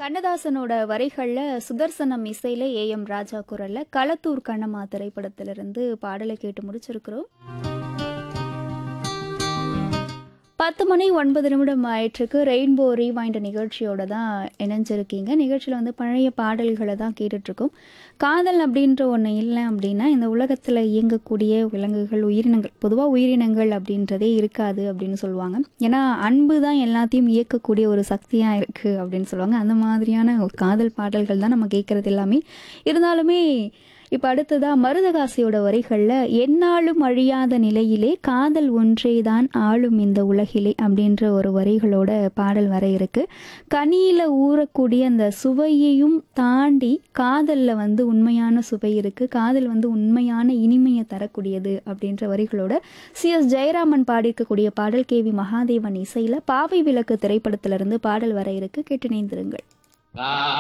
கண்ணதாசனோட வரிகள்ல சுதர்சனம் இசையில A M ராஜா குரல்ல களத்தூர் கண்ணம்மா திரைப்படத்திலிருந்து பாடலை கேட்டு முடிச்சிருக்கிறோம் பத்து மணி ஒன்பது நிமிடம் ஆயிற்றுக்கு ரெயின்போ ரீவைண்ட் நிகழ்ச்சியோட தான் இணைஞ்சிருக்கீங்க நிகழ்ச்சியில் வந்து பழைய பாடல்களை தான் கேட்டுட்ருக்கோம் காதல் அப்படின்ற ஒன்று இல்லை அப்படின்னா இந்த உலகத்தில் இயங்கக்கூடிய விலங்குகள் உயிரினங்கள் பொதுவாக உயிரினங்கள் அப்படின்றதே இருக்காது அப்படின்னு சொல்லுவாங்க ஏன்னா அன்பு தான் எல்லாத்தையும் இயக்கக்கூடிய ஒரு சக்தியாக இருக்குது அப்படின்னு சொல்லுவாங்க அந்த மாதிரியான ஒரு காதல் பாடல்கள் தான் நம்ம கேட்குறது எல்லாமே இருந்தாலுமே இப்போ அடுத்ததா மருதகாசியோட வரிகளில் எந்நாளும் அழியாத நிலையிலே காதல் ஒன்றேதான் ஆளும் இந்த உலகிலே அப்படின்ற ஒரு வரிகளோட பாடல் வர இருக்கு கனியில் ஊறக்கூடிய அந்த சுவையையும் தாண்டி காதலில் வந்து உண்மையான சுவை இருக்கு காதல் வந்து உண்மையான இனிமையை தரக்கூடியது அப்படின்ற வரிகளோட சி எஸ் ஜெயராமன் பாடியிருக்கக்கூடிய பாடல் கே வி மகாதேவன் இசையில் பாவை விளக்கு திரைப்படத்திலிருந்து பாடல் வர இருக்கு கேட்டு இணைந்திருங்கள்